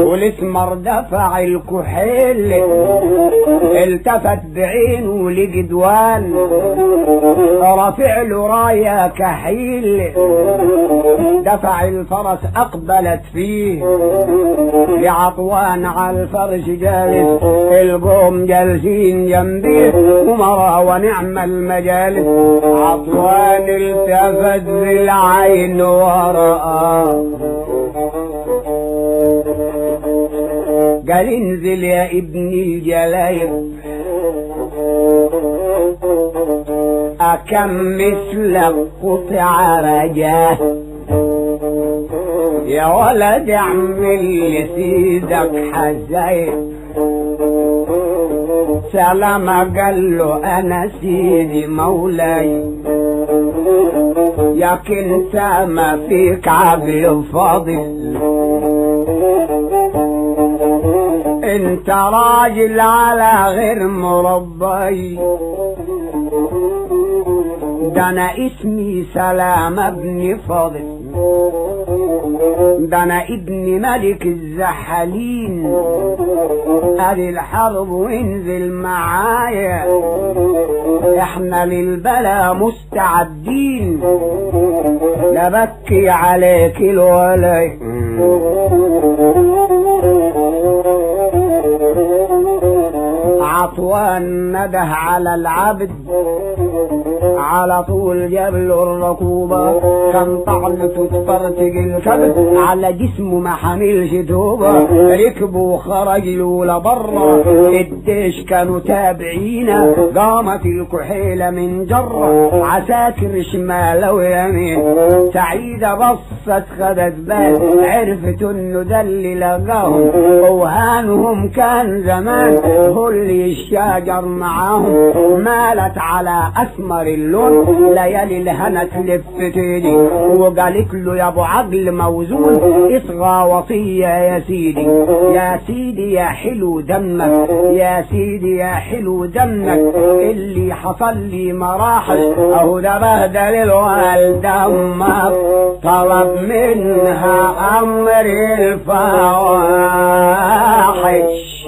والاسمر دفع الكحيل التفت بعينه لجدوان رافع له رايه كحيل دفع الفرس اقبلت فيه لعطوان على الفرش جالس القوم جالسين جنبيه ومرا ونعم المجالس عطوان التفت بالعين ورآه قال انزل يا ابني الجلايب أكم مثلك قطع رجاه يا ولد اعمل لسيدك حزايب سلام قال له انا سيدي مولاي ياك انت ما فيك عقل فاضل انت راجل على غير مربي ده انا اسمي سلام ابن فاضل ده انا ابن ملك الزحالين ادي الحرب وانزل معايا احنا للبلا مستعدين لا بكي عليك الولاي عطوان نده على العبد على طول جاب له الركوبة كان طعنته تفرتج الكبد على جسمه ما حملش توبة ركبه وخرج له لبره الديش كانوا تابعينا قامت الكحيلة من جرة عساكر شمال ويمين سعيدة بصت خدت بال عرفت انه ده اللي لقاهم اوهانهم كان زمان هو اللي الشجر معاهم مالت على اسمر اللون ليالي الهنا تلف تيدي وقالت له يا ابو عقل موزون اصغى وصية يا سيدي يا سيدي يا حلو دمك يا سيدي يا حلو دمك اللي حصل لي مراحل اهو ده بهدل الوالد دمك طلب منها امر الفواحش